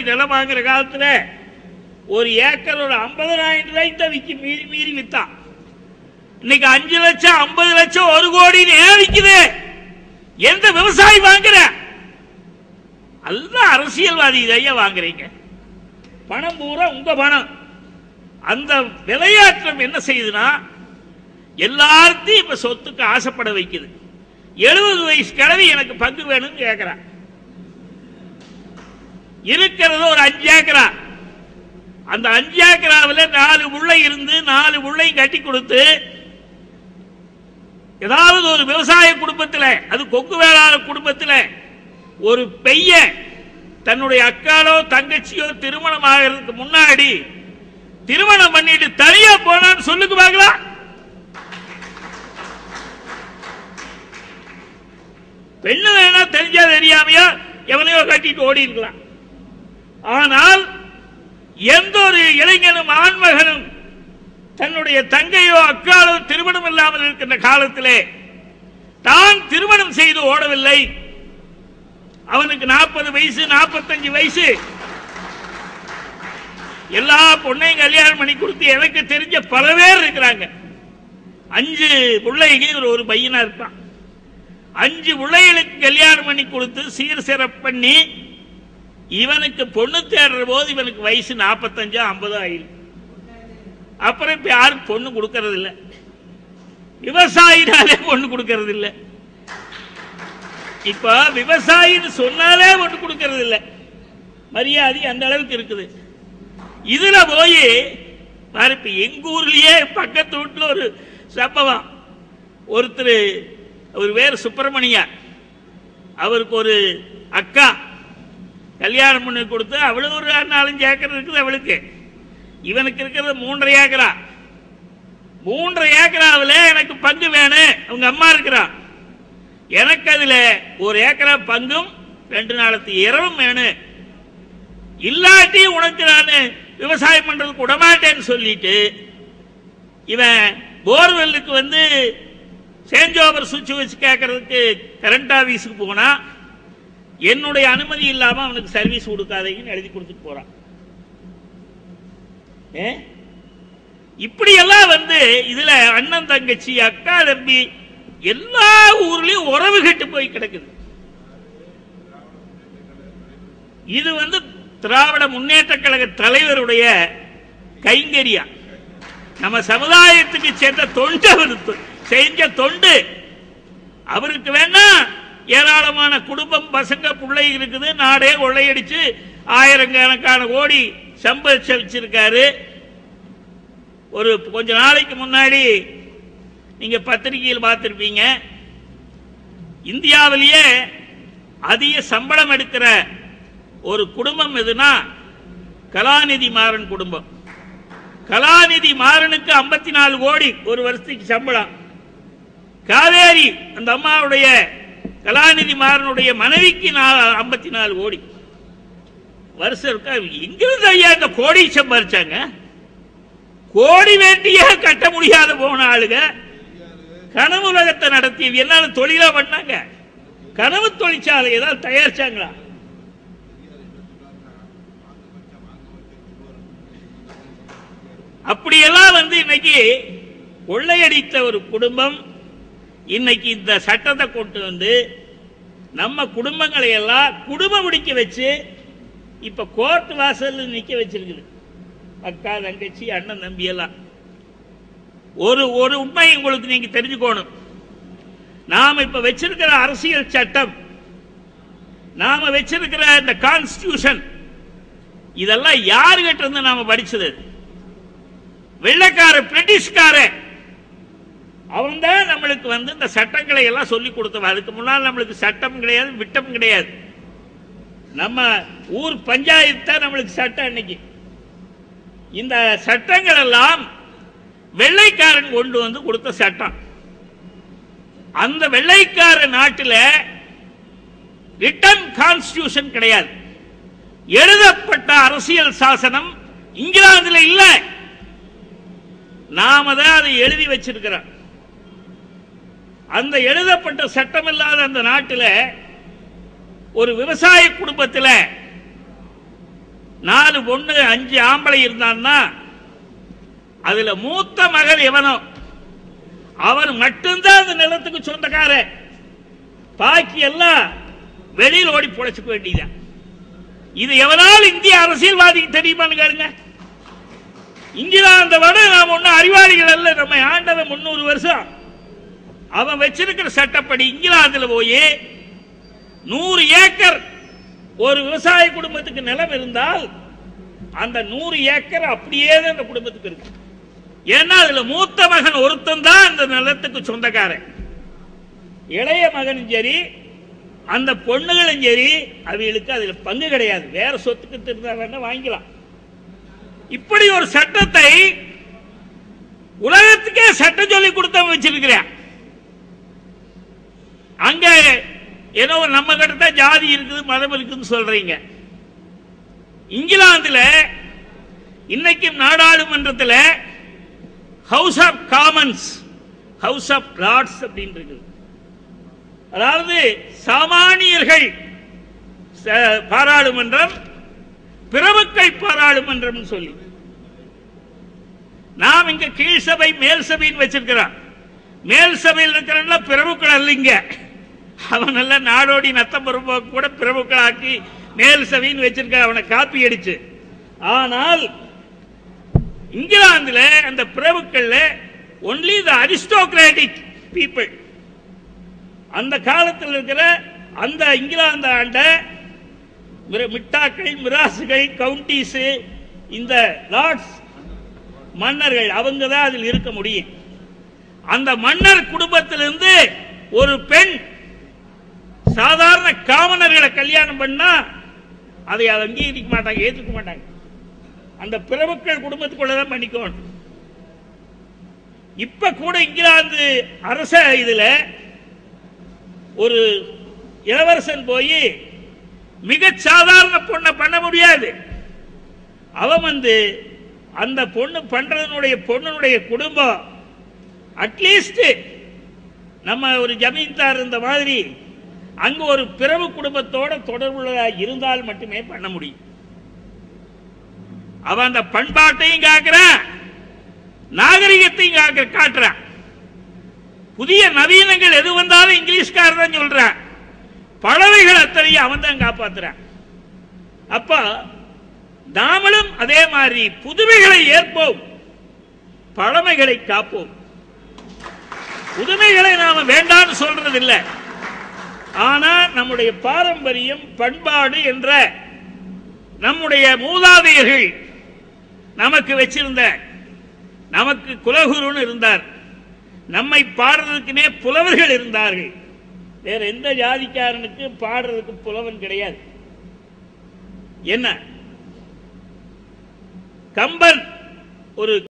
ரூபாய்க்கு நிலம் வாங்குற காலத்துல ஒரு ஏக்கர் ஒரு ஐம்பதனாயிரம் ரூபாய்க்கு தான் விக்கி மீறி மீறி வித்தான் இன்னைக்கு அஞ்சு லட்சம் ஐம்பது லட்சம் ஒரு கோடின்னு ஏன் விக்குது எந்த விவசாயி வாங்குற எல்லாம் அரசியல்வாதி இதையா வாங்குறீங்க பணம் பூரா உங்க பணம் அந்த விளையாட்டம் என்ன செய்யுதுன்னா எல்லாத்தையும் இப்ப சொத்துக்கு ஆசைப்பட வைக்குது எழுபது வயசு கிழவி எனக்கு பங்கு வேணும்னு கேட்கிறான் இருக்கிறது ஒரு அஞ்சு ஏக்கரா அந்த அஞ்சு ஏக்கராவில் நாலு முள்ளை இருந்து நாலு முள்ளையும் கட்டி கொடுத்து ஏதாவது ஒரு விவசாய குடும்பத்தில் அது கொக்கு வேளாளர் குடும்பத்தில் ஒரு பெய்ய தன்னுடைய அக்காலோ தங்கச்சியோ திருமணம் ஆகிறதுக்கு முன்னாடி திருமணம் பண்ணிட்டு தனியா போனான்னு சொல்லுங்க பார்க்கலாம் பெண்ணு வேணா தெரிஞ்சா தெரியாமையா எவனையோ கட்டிட்டு ஓடி இருக்கலாம் ஆனால் எந்த ஒரு இளைஞனும் ஆண்மகனும் தன்னுடைய தங்கையோ அக்காலோ திருமணம் இல்லாமல் இருக்கின்ற காலத்திலே தான் திருமணம் செய்து ஓடவில்லை அவனுக்கு நாற்பது வயசு நாற்பத்தஞ்சு வயசு எல்லா பொண்ணையும் கல்யாணம் பண்ணி கொடுத்து எனக்கு தெரிஞ்ச பல பேர் இருக்கிறாங்க அஞ்சு பிள்ளைங்க ஒரு ஒரு பையனா இருப்பான் அஞ்சு பிள்ளைகளுக்கு கல்யாணம் பண்ணி கொடுத்து சீர் சிறப்பு பண்ணி இவனுக்கு பொண்ணு தேடுற போது இவனுக்கு வயசு நாற்பத்தஞ்சோ ஐம்பதோ ஆயிடும் அப்புறம் இப்ப யாரும் பொண்ணு கொடுக்கறது இல்ல விவசாயினாலே பொண்ணு கொடுக்கறது இல்ல இப்ப விவசாயின்னு சொன்னாலே பொண்ணு கொடுக்கறது இல்ல மரியாதை அந்த அளவுக்கு இருக்குது இதுல போய் பாரு, இப்ப எங்க ஊர்லயே பக்கத்து வீட்டுல ஒரு சம்பவம் ஒருத்தர் அவர் வேறு சுப்பிரமணியா அவருக்கு ஒரு அக்கா கல்யாணம் பண்ணி கொடுத்து அவளுக்கு ஒரு நாலஞ்சு ஏக்கர் இருக்குது அவளுக்கு இவனுக்கு இருக்கிறது மூன்றரை ஏக்கரா மூன்றரை ஏக்கராவில் எனக்கு பங்கு வேணும் அவங்க அம்மா இருக்கிறா எனக்கு அதுல ஒரு ஏக்கரா பங்கும் ரெண்டு நாளத்து இரவும் வேணும் இல்லாட்டி உனக்கு நான் விவசாயம் பண்றதுக்கு விடமாட்டேன்னு சொல்லிட்டு இவன் போர்வெல்லுக்கு வந்து சேஞ்ச் ஓவர் சுவிட்ச் வச்சு கேட்கறதுக்கு கரண்ட் ஆபீஸுக்கு போனா என்னுடைய அனுமதி இல்லாம அவனுக்கு சர்வீஸ் கொடுக்காதீங்கன்னு எழுதி கொடுத்துட்டு போறான் ஏ? இப்படியெல்லாம் வந்து இதுல அண்ணன் தங்கச்சி அக்கா தம்பி எல்லா ஊர்லயும் உறவு கெட்டு போய் கிடக்குது இது வந்து திராவிட முன்னேற்ற கழக தலைவருடைய கைங்கரியா நம்ம சமுதாயத்துக்கு சென்ற தொண்டு அவர் தொ- செஞ்ச தொண்டு அவருக்கு வேணா ஏராளமான குடும்பம் பசங்க பிள்ளை இருக்குது நாடே கொள்ளையடிச்சு ஆயிரக்கணக்கான கோடி சம்பாதிச்சு வச்சிருக்காரு ஒரு கொஞ்ச நாளைக்கு முன்னாடி நீங்க பத்திரிகையில் பார்த்திருப்பீங்க இந்தியாவிலேயே அதிக சம்பளம் எடுக்கிற ஒரு குடும்பம் எதுனா கலாநிதி மாறன் குடும்பம் கலாநிதி மாறனுக்கு 54 நாலு கோடி ஒரு வருஷத்துக்கு சம்பளம் காவேரி அந்த அம்மாவுடைய கலாநிதி மாறனுடைய மனைவிக்கு ஐம்பத்தி நாலு கோடி வருஷம் இருக்கா எங்கிருந்து ஐயா இந்த கோடி சம்பாரிச்சாங்க கோடி வேண்டியே கட்ட முடியாத போன ஆளுங்க கனவு உலகத்தை நடத்தி என்னால தொழிலா பண்ணாங்க கனவு தொழிற்சாலை ஏதாவது தயாரிச்சாங்களா அப்படியெல்லாம் வந்து இன்னைக்கு கொள்ளையடித்த ஒரு குடும்பம் இன்னைக்கு இந்த சட்டத்தை கொண்டு வந்து நம்ம குடும்பங்களை எல்லாம் குடும்பம் முடிக்க வச்சு இப்ப கோர்ட் வாசல்ல நிக்க வச்சிருக்குது அக்கா தங்கச்சி அண்ணன் தம்பி எல்லாம் ஒரு ஒரு உண்மை உங்களுக்கு நீங்க தெரிஞ்சுக்கணும் நாம இப்ப வச்சிருக்கிற அரசியல் சட்டம் நாம வச்சிருக்கிற இந்த கான்ஸ்டியூஷன் இதெல்லாம் யாருகிட்ட இருந்து நாம படிச்சது வெள்ளைக்கார பிரிட்டிஷ்கார அவன் தான் நம்மளுக்கு வந்து இந்த சட்டங்களை எல்லாம் சொல்லி கொடுத்தவன் அதுக்கு முன்னால் நம்மளுக்கு சட்டம் கிடையாது விட்டம் கிடையாது நம்ம ஊர் பஞ்சாயத்து தான் நம்மளுக்கு சட்டம் இன்னைக்கு இந்த சட்டங்கள் எல்லாம் வெள்ளைக்காரன் கொண்டு வந்து கொடுத்த சட்டம் அந்த வெள்ளைக்கார நாட்டில் ரிட்டன் கான்ஸ்டியூஷன் கிடையாது எழுதப்பட்ட அரசியல் சாசனம் இங்கிலாந்துல இல்ல நாம தான் அதை எழுதி வச்சிருக்கிறோம் அந்த எழுதப்பட்ட சட்டம் இல்லாத அந்த நாட்டில் ஒரு விவசாய குடும்பத்தில் நாலு பொண்ணு அஞ்சு ஆம்பளை இருந்தான்னா அதுல மூத்த மகன் எவனோ அவன் மட்டும்தான் அந்த நிலத்துக்கு சொந்தக்காரன் பாக்கி எல்லாம் வெளியில் ஓடி பொழைச்சுக்க வேண்டியதான் இது எவனால் இந்திய அரசியல்வாதிக்கு தெரியுமான்னு கேளுங்க இங்கிலாந்து விட நாம் ஒன்னும் அறிவாளிகள் அல்ல நம்ம ஆண்டவன் முன்னூறு வருஷம் அவன் வச்சிருக்கிற சட்டப்படி இங்கிலாந்துல போய் நூறு ஏக்கர் ஒரு விவசாய குடும்பத்துக்கு நிலம் இருந்தால் அந்த நூறு ஏக்கர் அப்படியே தான் அந்த குடும்பத்துக்கு இருக்கு ஏன்னா அதுல மூத்த மகன் ஒருத்தன் தான் அந்த நிலத்துக்கு சொந்தக்காரன் இளைய மகனும் சரி அந்த பொண்ணுகளும் சரி அவைகளுக்கு அதுல பங்கு கிடையாது வேற சொத்துக்கு திருந்தா வேணா வாங்கிக்கலாம் இப்படி ஒரு சட்டத்தை உலகத்துக்கே சட்டம் சொல்லி கொடுத்தவன் வச்சிருக்கிறேன் அங்க ஏதோ நம்ம கிட்ட தான் ஜாதி இருக்குது மதம் இருக்குன்னு சொல்றீங்க இங்கிலாந்துல இன்னைக்கும் நாடாளுமன்றத்தில் House of Commons House of Lords அப்படின்னு இருக்குது அதாவது சாமானியர்கள் ச- பாராளுமன்றம் பிரபுக்கள் பாராளுமன்றம் சொல்லி நாம் இங்க கீழ் சபை மேல் சபைன்னு வச்சிருக்கிறோம் மேல் சபையில் இருக்கிறவங்க பிரபுக்கள் அல்லைங்க அவன் நல்ல நாடோடி நத்தம் பொறுப்போக்கு கூட பிரபுக்களாக்கி மேல் சபைன்னு வச்சிருக்க அவனை காப்பி அடிச்சு ஆனால் இங்கிலாந்துல அந்த பிரபுக்கள்ல ஒன்லி த அரிஸ்டோகிராட்டிக் பீப்புள் அந்த காலத்தில் இருக்கிற அந்த இங்கிலாந்து ஆண்ட மிர- மிட்டாக்கள் மிராசுகள் கவுண்டிஸ் இந்த லார்ட்ஸ் மன்னர்கள் அவங்க தான் அதில் இருக்க முடியும் அந்த மன்னர் குடும்பத்திலிருந்து ஒரு பெண் சாதாரண காமனர்களை கல்யாணம் பண்ணா அதை அதை அங்கீகரிக்க மாட்டாங்க ஏற்றுக்க மாட்டாங்க அந்த பிரபுக்கள் குடும்பத்துக்குள்ளதான் பண்ணிக்கணும் இப்ப கூட இங்கிலாந்து அரச இதுல ஒரு இளவரசன் போய் மிக சாதாரண பொண்ணை பண்ண முடியாது அவன் வந்து அந்த பொண்ணு பண்றதனுடைய பொண்ணுடைய குடும்பம் அட்லீஸ்ட் நம்ம ஒரு ஜமீன்தார் இந்த மாதிரி அங்க ஒரு பிறவு குடும்பத்தோட தொடர்புள்ள இருந்தால் மட்டுமே பண்ண முடியும் அவன் அந்த பண்பாட்டையும் காக்குறான் நாகரிகத்தையும் காக்க- காட்டுறான் புதிய நவீனங்கள் எது வந்தாலும் இங்கிலீஷ்காரர் தான் சொல்றான் பழவைகள் அத்தனையும் அவன் தான் காப்பாத்துறான் அப்ப நாமளும் அதே மாதிரி புதுமைகளை ஏற்போம் பழமைகளை காப்போம் புதுமைகளை நாம வேண்டாம்னு சொல்றது இல்ல ஆனா நம்முடைய பாரம்பரியம் பண்பாடு என்ற நம்முடைய மூதாதையர்கள் நமக்கு வச்சிருந்த நமக்கு குலகுருன்னு இருந்தார் நம்மை பாடுறதுக்குனே புலவர்கள் இருந்தார்கள் வேற எந்த ஜாதிக்காரனுக்கு பாடுறதுக்கு புலவன் கிடையாது என்ன கம்பன் ஒரு